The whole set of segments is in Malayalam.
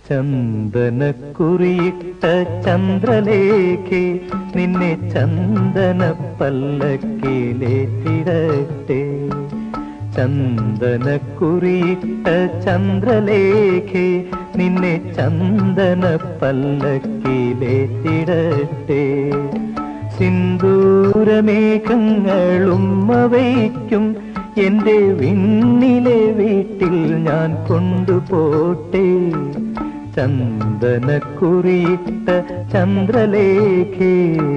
ചന്ദനക്കുറിയിട്ട ചന്ദ്രലേഖെ നിന്നെ ചന്ദന പല്ലക്കിലേറ്റിടട്ടെ ചന്ദനക്കുറിയിട്ട ചന്ദ്രലേഖെ നിന്നെ ചന്ദന പല്ലക്കിലേറ്റിടട്ടെ സിന്ദൂരമേഘങ്ങളും വയ്ക്കും എന്റെ വിണ്ണിലെ വീട്ടിൽ ഞാൻ കൊണ്ടുപോട്ടെ ചന്ദനക്കുറിയിട്ട ചന്ദ്രലേഖേ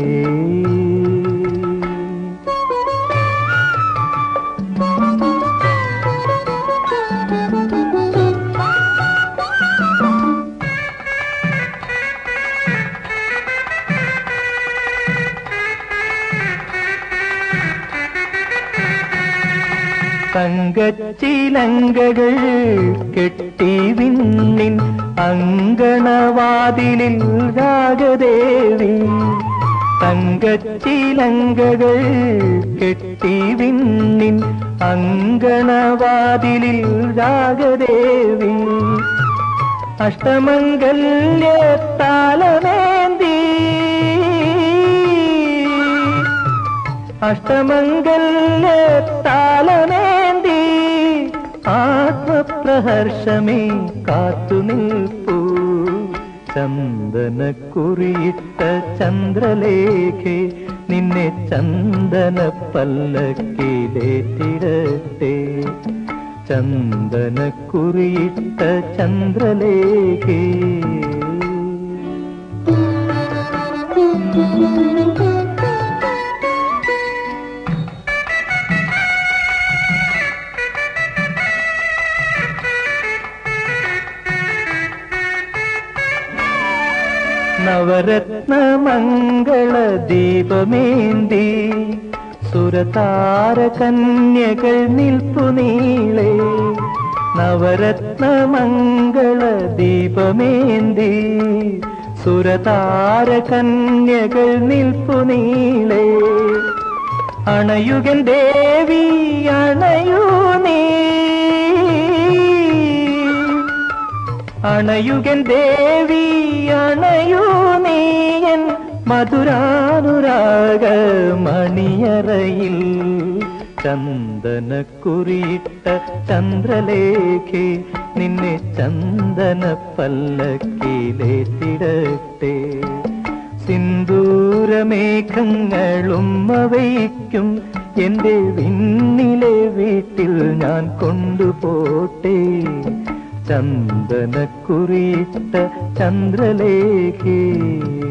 തങ്കച്ചിലങ്കകൾ കെട്ടി വിണ്ണിൻ അങ്കണവാതിലിൽ രാഗദേവി തങ്കച്ചിലങ്കകൾ കെട്ടി വിണ്ണിൻ അങ്കണവാതിലിൽ രാഗദേവി അഷ്ടമംഗല്യ താലമേന്തി അഷ്ടമംഗല്യ താലമേന്തി ആത്മപ്രഹർഷമേ കാത്തു നിൽപ്പൂ ചന്ദനക്കുറിയിട്ട ചന്ദ്രലേഖെ നിന്നെ ചന്ദന പല്ലക്കിലേറ്റിടട്ടെ ചന്ദനക്കുറിയിട്ട ചന്ദ്രലേഖേ നവരത്ന മംഗള ദീപമേന്തി സുരതാര കന്യകൾ നിൽപ്പു നീളെ നവരത്ന മംഗള ദീപമേന്തി സുരതാര കന്യകൾ നിൽപ്പു നീളെ അണയുകൻ ദേവി അണയൂ നീ അണയുകൻ ദേവി അണയൂ നീയൻ മധുരാനുരാഗ മണിയറയിൽ ചന്ദനക്കുറിയിട്ട ചന്ദ്രലേഖെ നിന്നെ ചന്ദന പല്ലക്കിലേറ്റിടട്ടെ സിന്ദൂരമേഘങ്ങളും വയ്ക്കും എന്റെ വിണ്ണിലെ വീട്ടിൽ ഞാൻ കൊണ്ടുപോട്ടെ ചന്ദനക്കുറിയിട്ട ചന്ദ്രലേഖേ